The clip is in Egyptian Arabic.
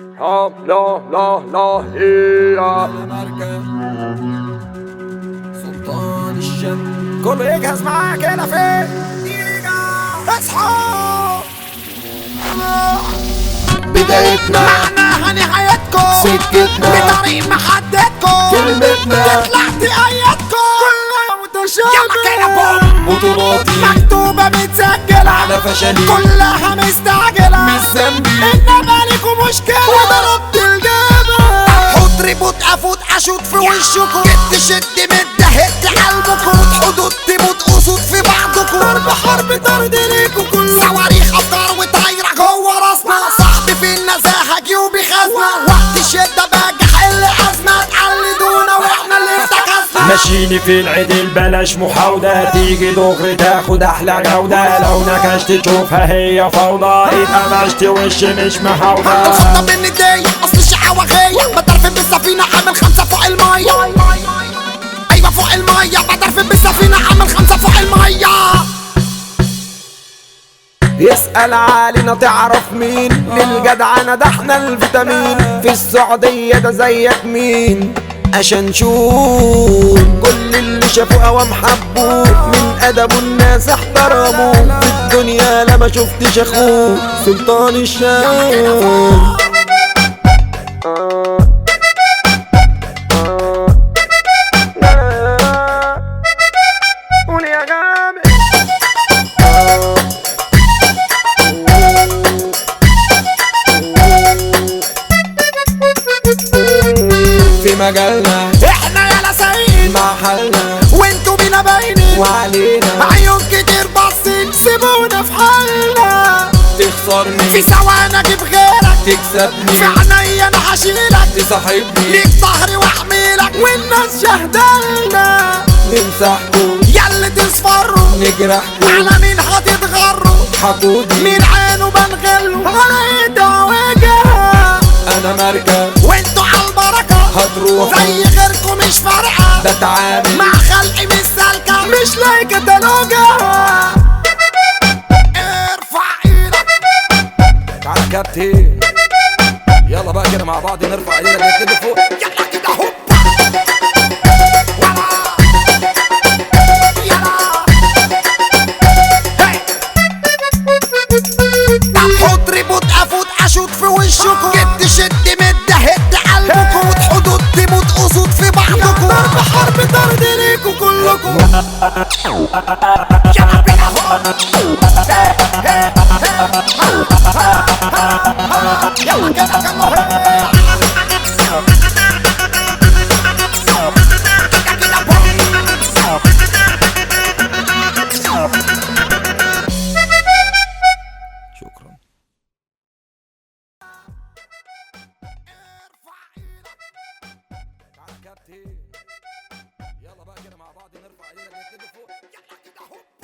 ها لا لا لا هي سلطان الشن كله يجهز معاك هنا فين اصحى بدايتنا معناها نهايتكم سكتنا بطريق محددكم كلمتنا تطلع تأيدكم كلها متشابهة يلا كده بوم بطولاتي مكتوبة متسجلة على فشلي كلها مستعجلة مش ذنبي انما ليكوا مشكلة وضربت الجبل حط ريبوت افوت اشوط في وشكم جد شد مد هد قلبكم حدود تموت اسود في بعضكم ضرب حرب طرد ليكوا كله صواريخ افكار وطايرة جوه راسنا صاحبي في النزاهة جيوبي خزنة وقت الشدة باجي حل ازمة تقلدونا واحنا اللي افتكسنا ماشيني في العدل بلاش محاولة تيجي دغري تاخد احلى جودة لو نكشت تشوفها هي فوضى اتقمشت وش مش محاولة الخطة من ايديا اصل الشقاوة غية بترفد بالسفينة عامل خمسة فوق المية ايوه فوق المية بترفد بالسفينة عامل خمسة فوق المية يسأل علينا تعرف مين للجدعنة ده احنا الفيتامين في السعودية ده زيك مين عشان نشوف كل اللي شافوه قوام حبوه من أدبه الناس احترموه في الدنيا لا ما شفتش أخوه سلطان الشام قول يا جامد في مجالنا احنا يا لسعين مع حالنا وانتوا بينا باينين وعلينا عيون كتير باصين سيبونا في حالنا في تخسرني ثواني اجيب غيرك في تكسبني عينيا انا هشيلك تصاحبني ليك ظهري واحميلك والناس شهدالنا نمسحكم ياللي تصفروا نجرحكم على مين هتتغروا حقودي مين عينه بنغله على ايده وجهه انا مركب وانتوا على البركه هتروحوا زي غيركم مش فارقه ده تعامل مع خلقي مش سالكه مش لاقي كتالوجها ارفع ايدك تعالى كابتن يلا بقى كده مع بعض نرفع ايدينا كده فوق يلا كده هوبا ولا يلا هي. طب حط ريبوت افوت اشوط في وشكم جد شد مد هد قلبكم وتحدود تموت اسود في بعضكم ضرب حرب طرد ليكوا كلكم يلا بينا هوب يلا كده كده شكرا تعالى كابتن يلا بقى كده مع بعض نرفع ايدينا كده فوق يلا كده هوب